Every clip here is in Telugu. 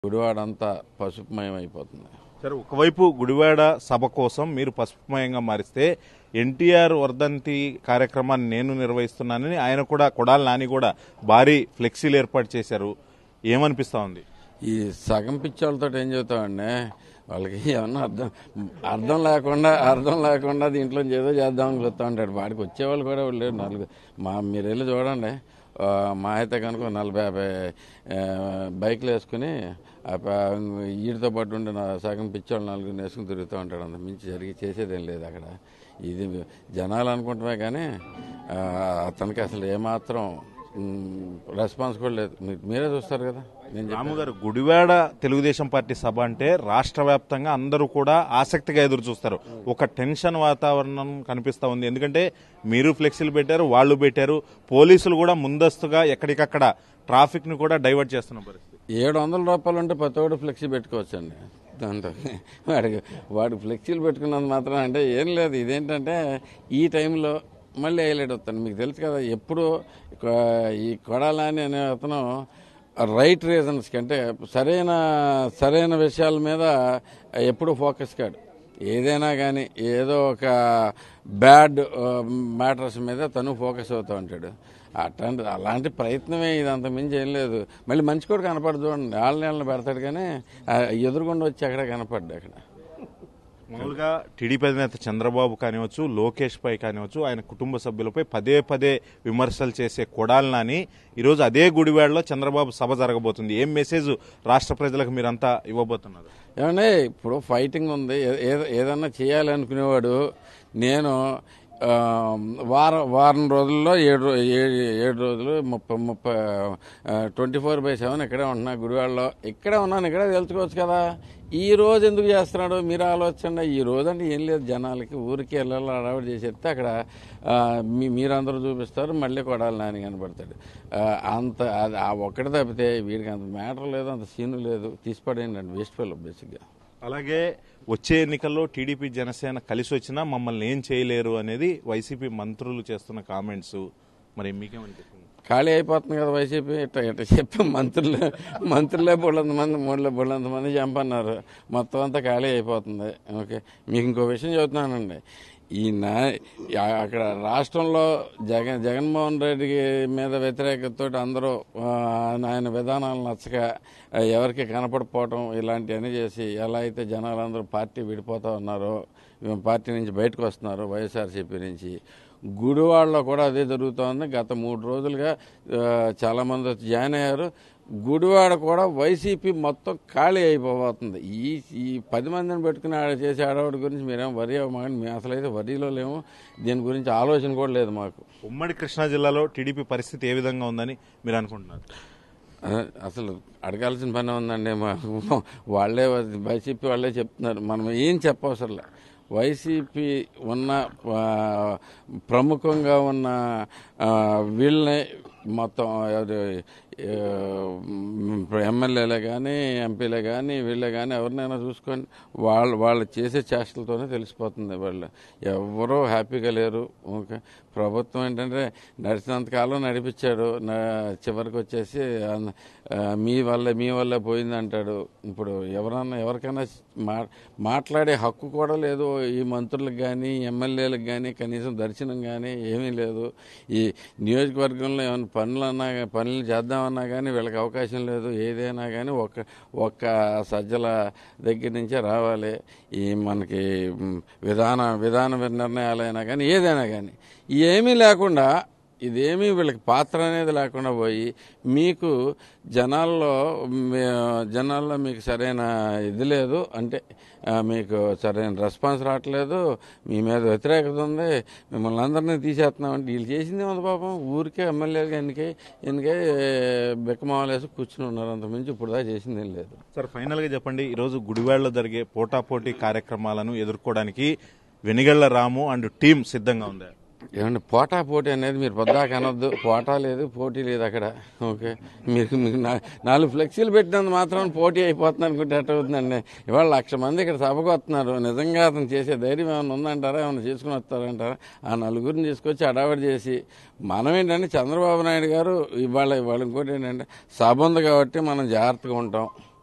గుడివాడంతా పసుపుమయం అయిపోతుంది సరే ఒకవైపు గుడివాడ సభ కోసం మీరు పసుపుమయంగా మారిస్తే ఎన్టీఆర్ వర్ధంతి కార్యక్రమాన్ని నేను నిర్వహిస్తున్నానని ఆయన కూడా కొడాలి నాని కూడా భారీ ఫ్లెక్సీలు ఏర్పాటు చేశారు ఏమనిపిస్తా ఉంది ఈ సగం పిచ్చోళ్ళతో ఏం చెబుతామండి వాళ్ళకి ఏమన్నా అర్థం అర్థం లేకుండా అర్థం లేకుండా దీంట్లో ఏదో చేద్దామని చూస్తూ ఉంటాడు వాడికి వచ్చేవాళ్ళు కూడా లేరు నలుగురు మా మీరు వెళ్ళి చూడండి ఆ, మా అయితే కనుక నలభై యాభై ఆ, బైక్లు వేసుకుని ఆ ప- వీడితో పాటు ఉండే నా సగం పిచ్చోళ్ళు నలుగురు వేసుకుని తిరుగుతూ ఉంటాడు అంత మించి జరిగి చేసేదేం లేదు అక్కడ ఇది జనాలు అనుకుంటమే కానీ ఆ, అతనికి అసలు ఏమాత్రం మ్, రెస్పాన్స్ కూడా లేదు మీ- మీరే చూస్తారు కదా నేను చెప్పాను. రాము గారు గుడివాడ తెలుగుదేశం పార్టీ సభ అంటే రాష్ట్ర వ్యాప్తంగా అందరూ కూడా ఆసక్తిగా ఎదురు చూస్తారు ఒక టెన్షన్ వాతావరణం కనిపిస్తా ఉంది ఎందుకంటే మీరు ఫ్లెక్సీలు పెట్టారు వాళ్ళు పెట్టారు పోలీసులు కూడా ముందస్తుగా ఎక్కడికక్కడ ట్రాఫిక్ ని కూడా డైవర్ట్ చేస్తున్న పరిస్థితి ఏడు వందల రూపాయలు ఉంటే ప్రతివాడు ఫ్లెక్సీ పెట్టుకోవచ్చండి దాంట్లో వాడికి వాడు ఫ్లెక్సీలు పెట్టుకున్నంత మాత్రం అంటే ఏం లేదు ఇదేంటంటే ఈ టైంలో మళ్ళీ హైలైట్ అవుతాను మీకు తెలుసు కదా ఎప్పుడు కొ- ఈ కొడాలని అనే అతను రైట్ రీజన్స్కి అంటే సరైన సరైన విషయాల మీద ఎప్పుడు ఫోకస్ కాడు ఏదైనా కానీ ఏదో ఒక బ్యాడ్ మ్యాటర్స్ మీద తను ఫోకస్ అవుతూ ఉంటాడు అట్లాంటి అలాంటి ప్రయత్నమే ఇది అంత మించి ఏం లేదు మళ్ళీ మంచి కూడా కనపడదు చూడండి వాళ్ళ నీళ్ళని పెడతాడు కానీ ఆ ఎదురుగుండా వచ్చి అక్కడ కనపడ్డా అక్కడ మామూలుగా టీడీపీ అధినేత చంద్రబాబు కానివచ్చు లోకేష్ పై కానివచ్చు ఆయన కుటుంబ సభ్యులపై పదే పదే విమర్శలు చేసే కొడాలని ఈరోజు అదే గుడివాడలో చంద్రబాబు సభ జరగబోతుంది ఏం మెసేజ్ రాష్ట్ర ప్రజలకు మీరంతా ఇవ్వబోతున్నారు ఏమంటే ఇప్పుడు ఫైటింగ్ ఉంది ఏ- ఏ- ఏదన్నా చేయాలనుకునేవాడు నేను ఆ, వారం వారం రోజుల్లో ఏడు రో- ఏ- ఏడు రోజులు ముప్పై ముప్పై ట్వంటీ ఫోర్ బై సెవెన్ ఇక్కడే ఉంటున్నా గుడివాడలో ఇక్కడే ఉన్నాను ఇక్కడే తెలుసుకోవచ్చు కదా ఈ రోజు ఎందుకు చేస్తున్నాడు మీరు ఆలోచించండి ఈ రోజు అంటే ఏం లేదు జనాలకి ఊరికి వెళ్ళాలి అడవాడు చేసేస్తే అక్కడ ఆ, మీ మీరందరూ చూపిస్తారు మళ్ళీ కొడాలి నాని కనపడతాడు ఆ, అంత అది ఆ ఒక్కటి తప్పితే వీడికి అంత మ్యాటర్ లేదు అంత సీను లేదు తీసిపడేయండి వేస్ట్ ఫెల్ బేసిక్గా అలాగే వచ్చే ఎన్నికల్లో టీడీపీ జనసేన కలిసి వచ్చినా మమ్మల్ని ఏం చేయలేరు అనేది వైసీపీ మంత్రులు చేస్తున్న కామెంట్స్ మరి మీకేమనిపిస్తుంది ఖాళీ అయిపోతుంది కదా వైసీపీ ఇట్లా ఇట్లా చెప్పి మంత్రులు మంత్రులే బోళ్ళంత మంది మూడులే బోళ్ళంత మంది చంపన్నారు మొత్తం అంతా ఖాళీ అయిపోతుంది ఓకే మీకు ఇంకో విషయం చెబుతున్నానండి ఈయన ఆ- అక్కడ రాష్ట్రంలో జగన్ జగన్మోహన్ రెడ్డి మీద వ్యతిరేకతతో అందరూ ఆ, ఆయన విధానాలు నచ్చక ఆ, ఎవరికి కనపడిపోవటం ఇలాంటివన్నీ చేసి ఎలా అయితే జనాలందరూ పార్టీ విడిపోతా ఉన్నారో పార్టీ నుంచి బయటకు వస్తున్నారు వైఎస్ఆర్సీపీ నుంచి గుడివాడలో కూడా అదే జరుగుతోంది గత మూడు రోజులుగా ఆ, చాలా మంది వచ్చి జాయిన్ అయ్యారు గుడివాడ కూడా వైసీపీ మొత్తం ఖాళీ అయిపోబోతుంది ఈ ఈ పది మందిని పెట్టుకుని ఆడ చేసే ఆడవాడి గురించి మీరేం వరి అవ్వమాకండి మేము అసలు అయితే వరిలో లేము దీని గురించి ఆలోచన కూడా లేదు మాకు ఉమ్మడి కృష్ణా జిల్లాలో టీడీపీ పరిస్థితి ఏ విధంగా ఉందని మీరు అనుకుంటున్నారు అ- అసలు అడగాల్సిన పని ఉందండి మా వాళ్ళే వైసీపీ వాళ్ళే చెప్తున్నారు మనం ఏం చెప్పవసరంలే వైసీపీ ఉన్న ఆ, ప్రముఖంగా ఉన్న ఆ, వీళ్ళని మొత్తం ఎవరు, ఆ, ఎమ్మెల్యేలే కానీ ఎంపీలే కానీ వీళ్ళే కానీ ఎవరినైనా చూసుకొని వాళ్ళు వాళ్ళు చేసే చేష్టలతోనే తెలిసిపోతుంది వాళ్ళు ఎవరూ హ్యాపీగా లేరు ఓకే ప్రభుత్వం ఏంటంటే నడిచినంతకాలం నడిపించాడు నా- చివరికి వచ్చేసి అన్న- ఆ, మీ వల్లే మీ వల్లే పోయింది అంటాడు ఇప్పుడు ఎవరన్నా ఎవరికైనా మా మాట్లాడే హక్కు కూడా లేదు ఈ మంత్రులకు కానీ ఎమ్మెల్యేలకు కానీ కనీసం దర్శనం కానీ ఏమీ లేదు ఈ నియోజకవర్గంలో ఏమైనా పనులు అన్నా పనులు చేద్దామన్నా కానీ వీళ్ళకి అవకాశం లేదు ఏదైనా కానీ ఒక్క ఒక్క సజ్జల దగ్గర నుంచే రావాలి ఈ మనకి మ్, విధాన విధాన నిర్ణయాలైనా కానీ ఏదైనా కానీ ఏమీ లేకుండా ఇదేమీ వీళ్ళకి పాత్ర అనేది లేకుండా పోయి మీకు జనాల్లో మీ- జనాల్లో మీకు సరైన ఇది లేదు అంటే ఆ, మీకు సరైన రెస్పాన్స్ రావట్లేదు మీ మీద వ్యతిరేకత ఉంది మిమ్మల్ని అందరినీ తీసేస్తున్నామంటే వీళ్ళు చేసింది ఉంది పాపం ఊరికే ఎమ్మెల్యేలుగా ఎన్నికై ఎన్నికై బెక్కమాలేసి కూర్చుని ఉన్నారు అంతకుమించి ఇప్పుడు దాకా చేసింది ఏం లేదు సార్ ఫైనల్ గా చెప్పండి ఈరోజు గుడివాడలో జరిగే పోటాపోటీ కార్యక్రమాలను ఎదుర్కోవడానికి వెనిగళ్ల రాము అండ్ టీం సిద్ధంగా ఉంది ఏమంటే పోటా పోటీ అనేది మీరు పొద్దాక అనొద్దు పోటా లేదు పోటీ లేదు అక్కడ ఓకే మీరు మీకు నా- నాలుగు ఫ్లెక్సీలు పెట్టినందుకు మాత్రం పోటీ అయిపోతుంది అనుకుంటే ఎట్ట అవుతుందండి ఇవాళ లక్ష మంది ఇక్కడ సభకు వస్తున్నారు నిజంగా అతను చేసే ధైర్యం ఏమైనా ఉందంటారా ఏమైనా చేసుకుని వస్తారంటారా ఆ నలుగురిని తీసుకొచ్చి అడావడి చేసి మనం ఏంటంటే చంద్రబాబు నాయుడు గారు ఇవాళ ఇవాళ ఇంకోటి ఏంటంటే సభ ఉంది కాబట్టి మనం జాగ్రత్తగా ఉంటాం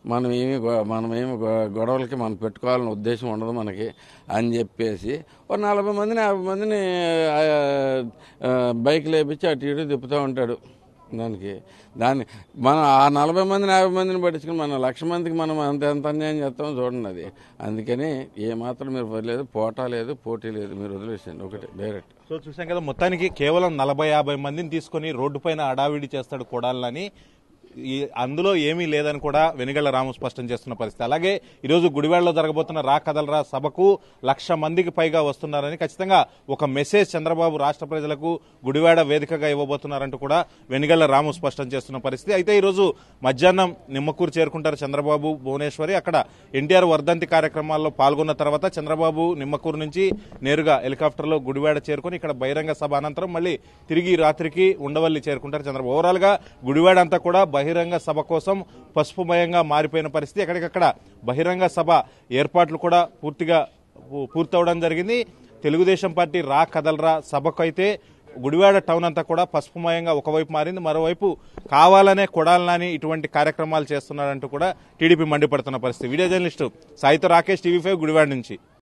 మనం ఏమి గొ- మనం ఏమి గొ- గొడవలకి మనం పెట్టుకోవాలని ఉద్దేశం ఉండదు మనకి అని చెప్పేసి ఒక నలభై మందిని యాభై మందిని ఆ, ఆ, బైక్ లేపించి అటు ఇటు తిప్పుతూ ఉంటాడు దానికి దాన్ని మనం ఆ నలభై మందిని యాభై మందిని పట్టించుకుని మనం లక్ష మందికి మనం అంత ఎంత అన్యాయం చేస్తామో చూడండి అది అందుకని ఏ మాత్రం మీరు వదిలేదు పోటా లేదు పోటీ లేదు మీరు వదిలేసేయండి ఒకటి డైరెక్ట్ సో చూసాం కదా మొత్తానికి కేవలం నలభై యాభై మందిని తీసుకొని రోడ్డు పైన అడావిడి చేస్తాడు కొడాలని ఈ అందులో ఏమీ లేదని కూడా వెనుగళ్ల రాము స్పష్టం చేస్తున్న పరిస్థితి అలాగే ఈరోజు గుడివాడలో జరగబోతున్న రా కదలరా సభకు లక్ష మందికి పైగా వస్తున్నారని ఖచ్చితంగా ఒక మెసేజ్ చంద్రబాబు రాష్ట్ర ప్రజలకు గుడివాడ వేదికగా ఇవ్వబోతున్నారంటూ కూడా వెనుగళ్ల రాము స్పష్టం చేస్తున్న పరిస్థితి అయితే ఈరోజు మధ్యాహ్నం నిమ్మకూరు చేరుకుంటారు చంద్రబాబు భువనేశ్వరి అక్కడ ఎన్టీఆర్ వర్ధంతి కార్యక్రమాల్లో పాల్గొన్న తర్వాత చంద్రబాబు నిమ్మకూరు నుంచి నేరుగా హెలికాప్టర్లో గుడివాడ చేరుకొని ఇక్కడ బహిరంగ సభ అనంతరం మళ్ళీ తిరిగి రాత్రికి ఉండవల్లి చేరుకుంటారు చంద్రబాబు ఓవరాల్ గా గుడివాడ అంతా కూడా బహిరంగ సభ కోసం పసుపుమయంగా మారిపోయిన పరిస్థితి ఎక్కడికక్కడ బహిరంగ సభ ఏర్పాట్లు కూడా పూర్తిగా పూ- పూర్తవడం జరిగింది తెలుగుదేశం పార్టీ రా కదలరా సభకు అయితే గుడివాడ టౌన్ అంతా కూడా పసుపుమయంగా ఒకవైపు మారింది మరోవైపు కావాలనే కొడాలని ఇటువంటి కార్యక్రమాలు చేస్తున్నారంటూ కూడా టీడీపీ మండిపడుతున్న పరిస్థితి వీడియో జర్నలిస్టు సాయితో రాకేష్ టీవీ ఫైవ్ గుడివాడ నుంచి